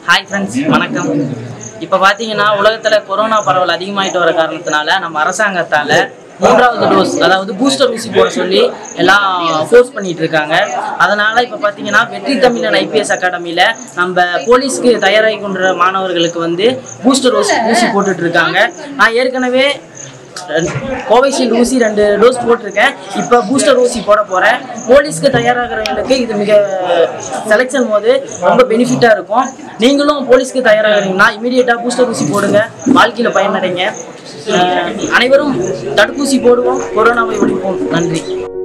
hi friends வணக்கம் இப்போ பார்த்தீங்கன்னா உலகத்தில் கொரோனா பரவல் அதிகமாயிட்டு வர காரணத்தினால நம்ம அரசாங்கத்தால் மூன்றாவது டோஸ் அதாவது பூஸ்டர் ஊசி போட சொல்லி எல்லாம் ஃபோர்ஸ் பண்ணிட்டு இருக்காங்க அதனால இப்போ பார்த்தீங்கன்னா வெற்றி தமிழன் ஐபிஎஸ் அகாடமியில் நம்ம போலீஸ்க்கு தயாராகி கொண்ட மாணவர்களுக்கு வந்து பூஸ்டர் ஊசி ஊசி போட்டுட்டு இருக்காங்க நான் ஏற்கனவே கோவைஷீல்டு ஊசி ரெண்டு டோஸ் போட்டிருக்கேன் இப்போ பூஸ்டர் ஊசி போட போகிறேன் போலீஸ்க்கு தயாராகிறவங்களுக்கு இது மிக செலெக்ஷன் போது ரொம்ப பெனிஃபிட்டாக இருக்கும் நீங்களும் போலீஸ்க்கு தயாராகிறீங்கன்னா இமீடியட்டாக பூஸ்டர் ஊசி போடுங்க வாழ்க்கையில் பயனடைங்க அஹ் அனைவரும் தடுப்பூசி போடுவோம் கொரோனாவை ஒழிப்போம் நன்றி